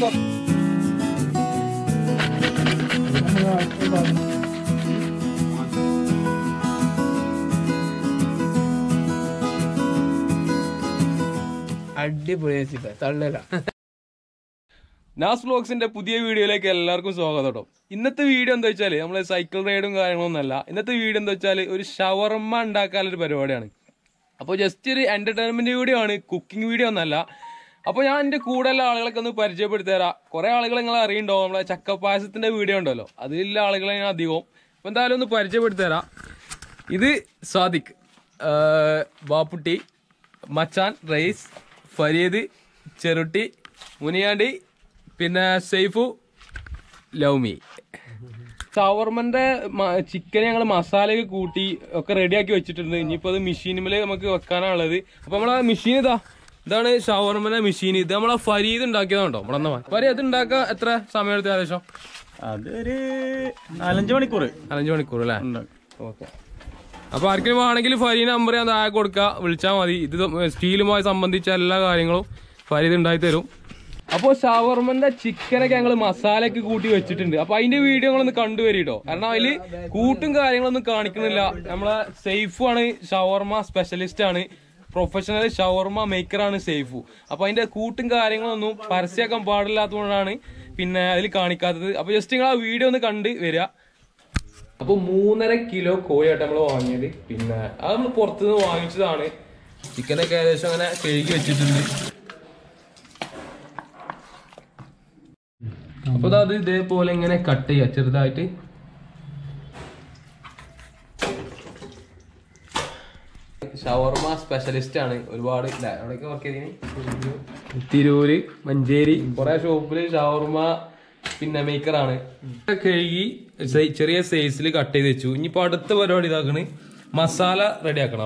അടിപൊളി തള്ളല നാസ് വ്ലോഗ്സിന്റെ പുതിയ വീഡിയോയിലേക്ക് എല്ലാവർക്കും സ്വാഗതം കേട്ടോ ഇന്നത്തെ വീഡിയോ എന്താ വെച്ചാൽ നമ്മൾ സൈക്കിൾ റൈഡും കാര്യങ്ങളൊന്നുമല്ല ഇന്നത്തെ വീഡിയോ എന്താ വെച്ചാൽ ഒരു ഷവർമ്മ ഉണ്ടാക്കാനൊരു പരിപാടിയാണ് അപ്പോൾ ജസ്റ്റ് ഒരു എന്റർടൈൻമെന്റ് വീഡിയോ ആണ് കുക്കിംഗ് വീഡിയോ ഒന്നല്ല അപ്പോൾ ഞാൻ എൻ്റെ കൂടെയുള്ള ആളുകളൊക്കെ ഒന്ന് പരിചയപ്പെടുത്തി തരാം കുറേ ആളുകൾ നിങ്ങൾ അറിയണ്ടോ നമ്മളെ ചക്കപ്പായസത്തിന്റെ വീഡിയോ ഉണ്ടല്ലോ അതിലുള്ള ആളുകളെ ഞാൻ അധികവും അപ്പോൾ എന്തായാലും ഒന്ന് പരിചയപ്പെടുത്തി തരാം ഇത് സാദിഖ് ആഹ് ബാപ്പുട്ടി മച്ചാൻ റൈസ് ഫരീദ് ചെറുട്ടി മുനിയാണ്ടി പിന്നെ സൈഫു ലൗമി ഷവർമന്റെ ചിക്കൻ ഞങ്ങൾ മസാലയൊക്കെ കൂട്ടി ഒക്കെ റെഡിയാക്കി വെച്ചിട്ടുണ്ട് ഇനിയിപ്പോ അത് മെഷീനിൽ നമുക്ക് വെക്കാനുള്ളത് അപ്പൊ നമ്മളെ മെഷീൻ ഇതാ ഇതാണ് ഷവർമന്റെ മെഷീൻ ഇത് നമ്മളെ ഫരീദ് ഉണ്ടാക്കിയതാണോ നമ്മളെ ഫരീദ് ഇത് ഉണ്ടാക്കാൻ എത്ര സമയം എടുത്ത് ഏകദേശം അതൊരു നാലഞ്ച് മണിക്കൂർ അഞ്ച് മണിക്കൂർ അല്ലേ ഓക്കെ അപ്പൊ ആർക്കെങ്കിലും വേണമെങ്കിൽ ഫരീദ് നമ്പർ ഞാൻ താഴെ കൊടുക്കുക വിളിച്ചാൽ മതി ഇത് സ്റ്റീലുമായി സംബന്ധിച്ച എല്ലാ കാര്യങ്ങളും ഫരീദ് ഉണ്ടായി തരും അപ്പോൾ ഷവർമന്റെ ചിക്കനൊക്കെ ഞങ്ങൾ മസാലയൊക്കെ കൂട്ടി വെച്ചിട്ടുണ്ട് അപ്പൊ അതിന്റെ വീഡിയോ നിങ്ങളൊന്ന് കണ്ടുവരിട്ടോ കാരണം അതില് കൂട്ടും കാര്യങ്ങളൊന്നും കാണിക്കുന്നില്ല നമ്മളെ സേഫു ആണ് ഷവർമ സ്പെഷ്യലിസ്റ്റ് ആണ് പ്രൊഫഷണൽ ഷവർമ മേക്കറാണ് സേഫു അപ്പൊ അതിന്റെ കൂട്ടും കാര്യങ്ങളൊന്നും പരസ്യമാക്കാൻ പാടില്ലാത്തതുകൊണ്ടാണ് പിന്നെ അതിൽ കാണിക്കാത്തത് അപ്പൊ ജസ്റ്റ് നിങ്ങൾ ആ വീഡിയോ ഒന്ന് കണ്ട് വരിക അപ്പൊ മൂന്നര കിലോ കോഴിയായിട്ട് നമ്മൾ വാങ്ങിയത് പിന്നെ അത് നമ്മൾ പുറത്തുനിന്ന് വാങ്ങിച്ചതാണ് ചിക്കനൊക്കെ ഏകദേശം അങ്ങനെ കഴുകി വെച്ചിട്ടുണ്ട് അപ്പൊ ദാ അത് ഇതേപോലെ ഇങ്ങനെ കട്ട് ചെയ്യുക ചെറുതായിട്ട് ഷവർമ സ്പെഷ്യലിസ്റ്റ് ആണ് ഒരുപാട് ഇല്ല, എവിടെയൊക്കെ വർക്ക് ചെയ്തീന് തിരൂര് മഞ്ചേരി കുറെ ഷോപ്പില് ഷവർമ പിന്നെ മേക്കറാണ് കഴുകി സൈ- ചെറിയ സൈസിൽ കട്ട് ചെയ്ത് വെച്ചു ഇനിയിപ്പോ അടുത്ത പരിപാടി ഇതാക്കണ് മസാല റെഡി ആക്കണം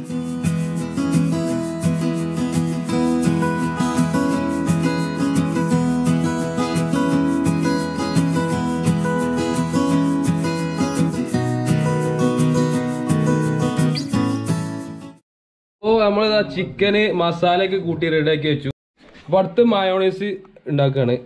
ഓ നമ്മളിതാ ചിക്കന് മസാലയൊക്കെ കൂട്ടി റെഡിയാക്കി വെച്ചു അപ്പൊ അടുത്ത് മയോണൈസ് ഉണ്ടാക്കാണ്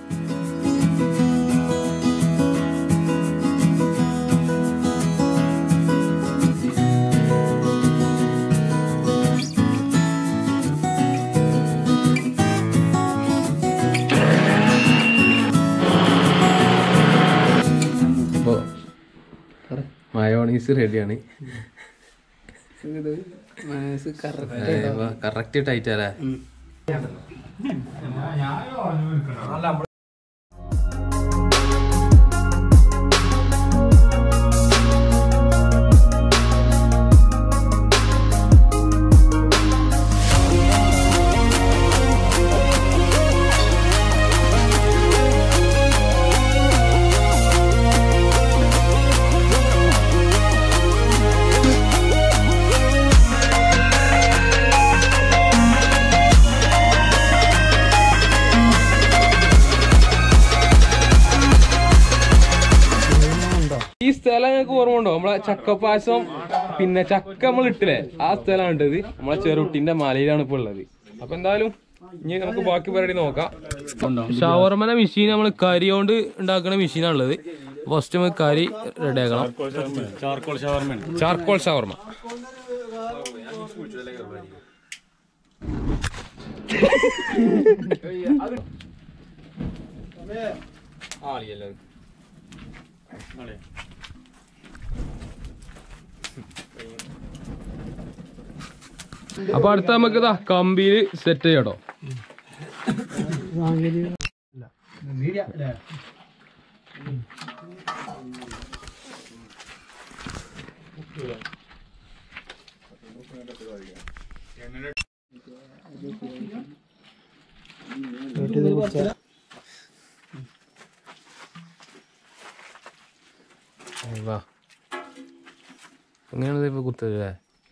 അപ്പൊ മയോണൈസ് റെഡിയാണ് മനസ്സ് കറക്റ്റ് കറക്റ്റ് ടൈറ്റ് അല്ലേ ഈ സ്ഥലം ഞങ്ങൾക്ക് ഓർമ്മ ഉണ്ടോ നമ്മളെ ചക്കപ്പായസം പിന്നെ ചക്ക നമ്മൾ ഇട്ടില്ലേ ആ സ്ഥലമാണ് ഇട്ടത് നമ്മളെ ചെറുട്ടിന്റെ മലയിലാണ് ഇപ്പൊ ഉള്ളത് അപ്പൊ എന്തായാലും ഇനി നമുക്ക് ബാക്കി പരിപാടി നോക്കാം ഷവർമന മെഷീൻ നമ്മൾ കരി കൊണ്ട് ഉണ്ടാക്കുന്ന മെഷീനാണുള്ളത് ഫസ്റ്റ് നമുക്ക് കരി റെഡി ആക്കണം ചാർക്കോൾ ഷവർമയാണ് ചാർക്കോൾ ഷവർമ അപ്പൊ അടുത്ത നമുക്ക് ഇതാ കമ്പിയില് സെറ്റ് ചെയ്യട്ടോ വാ അങ്ങനെയാണ് ഇപ്പൊ കുത്തല്ലേ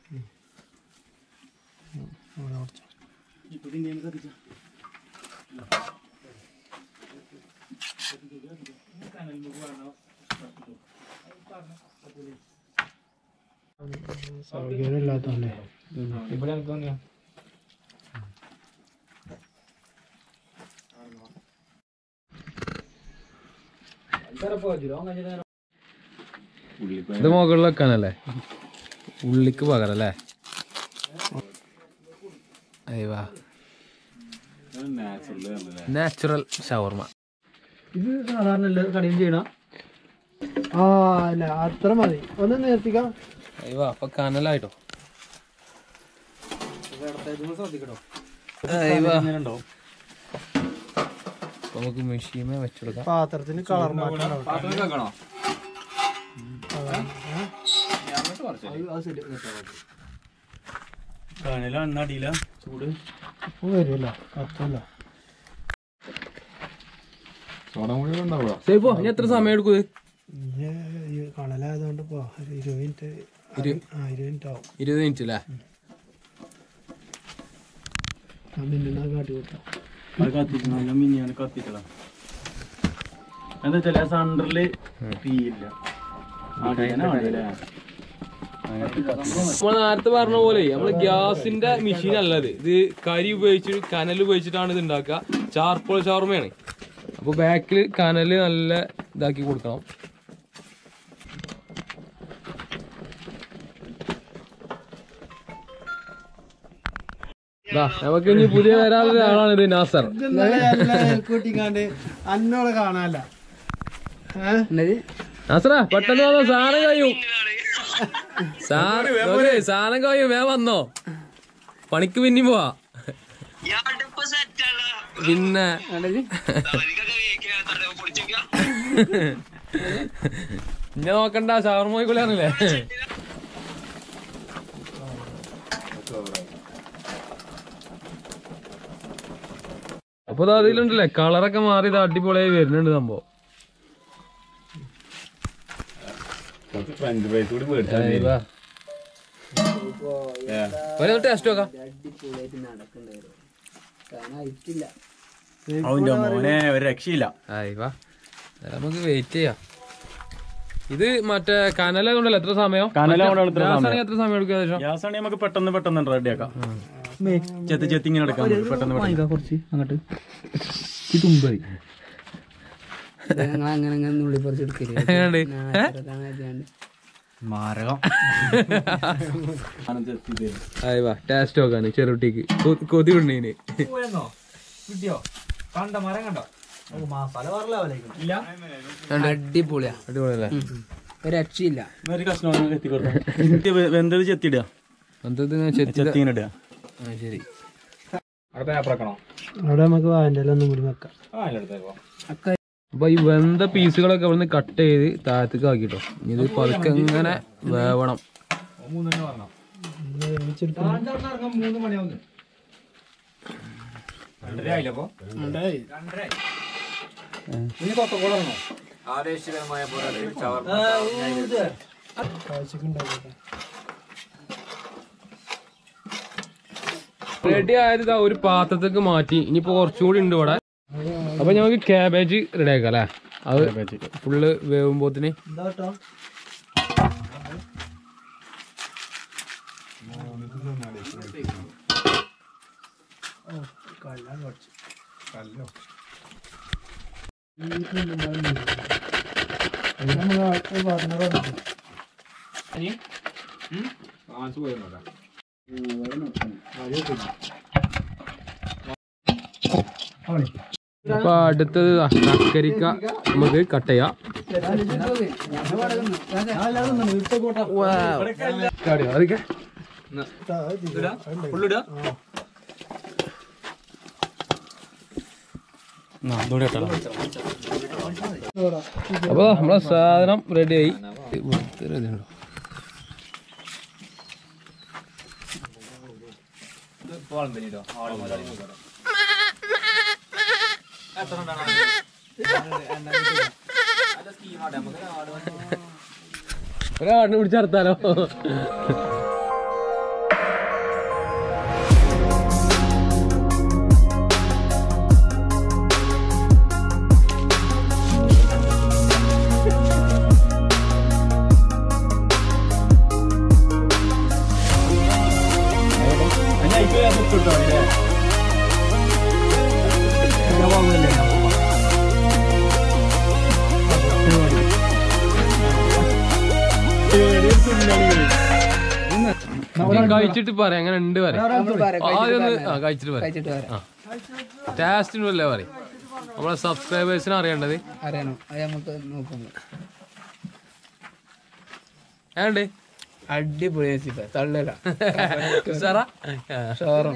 സൗകര്യം ഇല്ലാത്തോണ്ടേ ഇവിടെ എനിക്ക് തോന്നിയാ ഇത് മുകളിൽ വെക്കാനല്ലേ ഉള്ളിക്ക് പകരം അല്ലേ അയ്യവാ നാച്ചുറൽ ഷവർമ ഇത് സാധാരണ കടയിൽ ചെയ്യണ ആ അല്ല അത്ര മതി ഒന്ന് നേർത്തിക്കാം അയ്യവാ അപ്പൊ കനലായിട്ടോ ഉണ്ടാവും അപ്പൊ നമുക്ക് മെഷീമേ വെച്ചെടുക്കാം പാത്രത്തിന് കളർ മാറ്റം കനല അടിയില ചൂട് വരുമല്ലോ അർത്ഥമല്ല സേഫോ ഇനി എത്ര സമയം എടുക്കും ഇത്? കണലായതുകൊണ്ട് പോ ഒരു ഇരുപത് മിനിറ്റ് ആ ഇരുപത് മിനിറ്റ് ആവും ഇരുപത് മിനിറ്റ് അല്ലേ ആ മിന്നുന്ന കാട്ടി കൊടുത്താം അത് കത്തിച്ചു നല്ല മിനിയാണ് കത്തിച്ചതാ എന്താ വെച്ചാൽ ആ സണ്ടറില് തീയില്ല അടിയാനാണല്ലേ നമ്മൾ നേരത്തെ പറഞ്ഞ പോലെ നമ്മള് ഗ്യാസിന്റെ മെഷീൻ അല്ലത് ഇത് കരി ഉപയോഗിച്ച് കനൽ ഉപയോഗിച്ചിട്ടാണ് ഇത് ഉണ്ടാക്കുക ചാർക്കോൾ ഷവർമയാണ് അപ്പൊ ബാക്കിൽ കനല് നല്ല ഇതാക്കി കൊടുക്കണം ദാ, നമുക്ക് ഇനി പുതിയ വരാനുള്ള ആളാണ് ഇത് നാസർ കൂട്ടിക്കാണ്ട് അന്നോളെ കാണാല്ല നാസറ പെട്ടെന്ന് വന്നോ സാധനം കഴിയും സാധനം സാധനം കഴിയും വേ വന്നോ പണിക്ക് പിന്നെ പോവാ പിന്നെ ഇന്നെ നോക്കണ്ട ഷവർമ പോയിക്കൊള്ളിയാണല്ലേ അപ്പൊ ദാ അതിലുണ്ടല്ലേ കളറൊക്കെ മാറി ഇത് അടിപൊളിയായി വരുന്നുണ്ട് സംഭവം ഫ്രഞ്ച് ഫ്രൈസ് കൂടി ഒരു ടേസ്റ്റ് നോക്കാം അവന്റെ മോനെ ഒരു രക്ഷയില്ല ആയി വാ നമുക്ക് വെയിറ്റ് ചെയ്യാം ഇത് മറ്റേ കനല കൊണ്ടല്ലോ എത്ര സമയം കനല കൊണ്ടാണ് ഇത്ര ഗ്യാസ് സമയം. ആണെങ്കിൽ എത്ര സമയം എടുക്കും ഏകദേശം ഗ്യാസ് ആണെങ്കിൽ നമുക്ക് പെട്ടെന്ന് പെട്ടെന്ന് റെഡി ആക്കാം ചെത്തി ചെത്തി ഇങ്ങനെ എടുക്കാം നമുക്ക് പെട്ടെന്ന് പെട്ടെന്ന് കുറച്ച് അങ്ങോട്ട് അങ്ങനെ അങ്ങനെ നുള്ളി പറിച്ചെടുക്കരുത് എങ്ങനെയുണ്ട് മാരകം ആയി വാ ടേസ്റ്റ് നോക്കാണ് ചെറുട്ടിക്ക് കൊ- കൊതി ഉണ്ണീന് അടിപൊളിയാ അടിപൊളിയല്ലേ ഒരു രക്ഷയില്ല ഒരു കഷ്ണം എത്തി കൊടുത്തു വെന്തത് ചെത്തിയിടുക എന്തത് ചെത്തി ചെത്തി ഇങ്ങനെ ഇടുക ആ, ശരി അവിടെ നമുക്ക് വാൻ്റെ ഒന്നും കൂടി വെക്കാം അപ്പൊ ഈ വെന്ത പീസുകളൊക്കെ ഇവിടുന്ന് കട്ട് ചെയ്ത് താഴത്തേക്ക് ആക്കിട്ടോ ഇനി ഇത് പതുക്കെ ഇങ്ങനെ വേവണം റെഡി ആയത് ഇതാ ഒരു പാത്രത്തേക്ക് മാറ്റി ഇനിയിപ്പോ കുറച്ചുകൂടി ഉണ്ട് ഇവിടെ അപ്പൊ ഞങ്ങൾക്ക് ക്യാബേജ് റെഡി ആക്കാം അല്ലേ അത് ഫുള്ള് വേവുമ്പോത്തിന് എന്താട്ടോ അപ്പൊ അടുത്തത് ദാ കക്കരിക്ക നമുക്ക് കട്ട് ചെയ്യാം കാടിയോ? അതൊക്കെ അപ്പൊ നമ്മളെ സാധനം റെഡി ആയി ഒരാടിനെ പിടിച്ചർത്താലോ കഴിച്ചിട്ട് പറയാം അങ്ങനെ ഉണ്ട് പറയാം നമ്മള് പറയാം, ആദ്യം ഒന്ന് കഴിച്ചിട്ട് ആ കഴിച്ചിട്ട് പറയാം കഴിച്ചിട്ട് വരാം ആ ടേസ്റ്റിനല്ലേ പറയും നമ്മളെ സബ്സ്ക്രൈബേഴ്സിന് അറിയേണ്ടത് അറിയണോ അത് നമുക്ക് നോക്കുമ്പോ ഏണ്ട് അടിപൊളി റെസിപ്പി തള്ളല ഉസാറാ ചോറും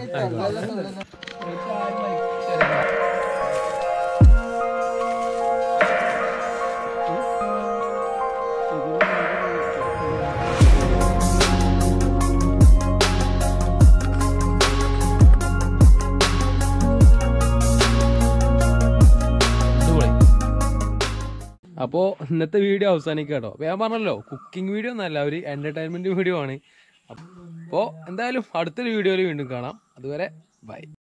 അടിപൊളി അപ്പോൾ ഇന്നത്തെ വീഡിയോ അവസാനിക്കുക കേട്ടോ അപ്പോൾ ഞാൻ പറഞ്ഞല്ലോ കുക്കിംഗ് വീഡിയോ ഒന്നല്ല ഒരു എൻ്റർടൈൻമെൻറ്റ് വീഡിയോ ആണ് അപ്പോൾ എന്തായാലും അടുത്തൊരു വീഡിയോയിൽ വീണ്ടും കാണാം അതുവരെ ബൈ